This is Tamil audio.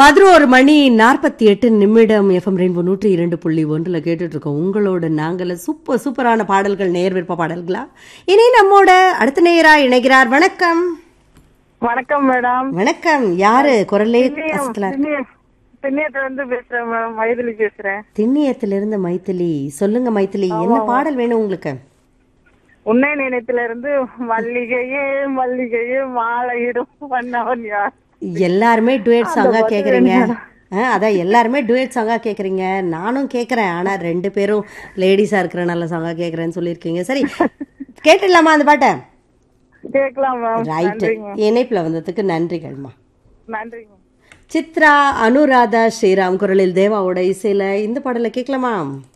பதினோரு மணி நாற்பத்தி எட்டு நிமிடம் எஃப்எம் ரெயின்போ நூற்றி இரண்டு புள்ளி ஒன்றுல கேட்டுட்டு இருக்கோம் உங்களோட நாங்கள சூப்பர் சூப்பரான பாடல்கள் நேர் விருப்ப பாடல்களா இனி நம்மோட அடுத்த நேரா இணைகிறார் வணக்கம் வணக்கம் மேடம் வணக்கம் யாரு குரலே அசத்தலா திண்ணியத்துல இருந்து பேசுறேன் மேடம் மைதிலி பேசுறேன் திண்ணியத்திலிருந்து மைத்திலி சொல்லுங்க மைத்திலி என்ன பாடல் வேணும் உங்களுக்கு உன்னை நினைத்துல இருந்து மல்லிகையே மல்லிகையே மாலையிடும் வண்ணவன் யார் எல்லாருமே டுவேட் சாங்கா கேக்குறீங்க ஆ, அதான் எல்லாருமே டுவேட் சாங்கா கேக்குறீங்க நானும் கேக்குறேன் ஆனா ரெண்டு பேரும் லேடிஸா இருக்கிற நல்ல சாங்கா கேக்குறேன்னு சொல்லியிருக்கீங்க சரி கேட்டுடலாமா அந்த பாட்டை கேட்கலாம் மேம் ரைட் நன்றிங்க இணைப்புல வந்ததுக்கு நன்றிகள்மா நன்றிங்க சித்ரா அனுராதா ஸ்ரீராம் குரலில் தேவாவோட இசையில இந்த பாடலை கேட்கலாமா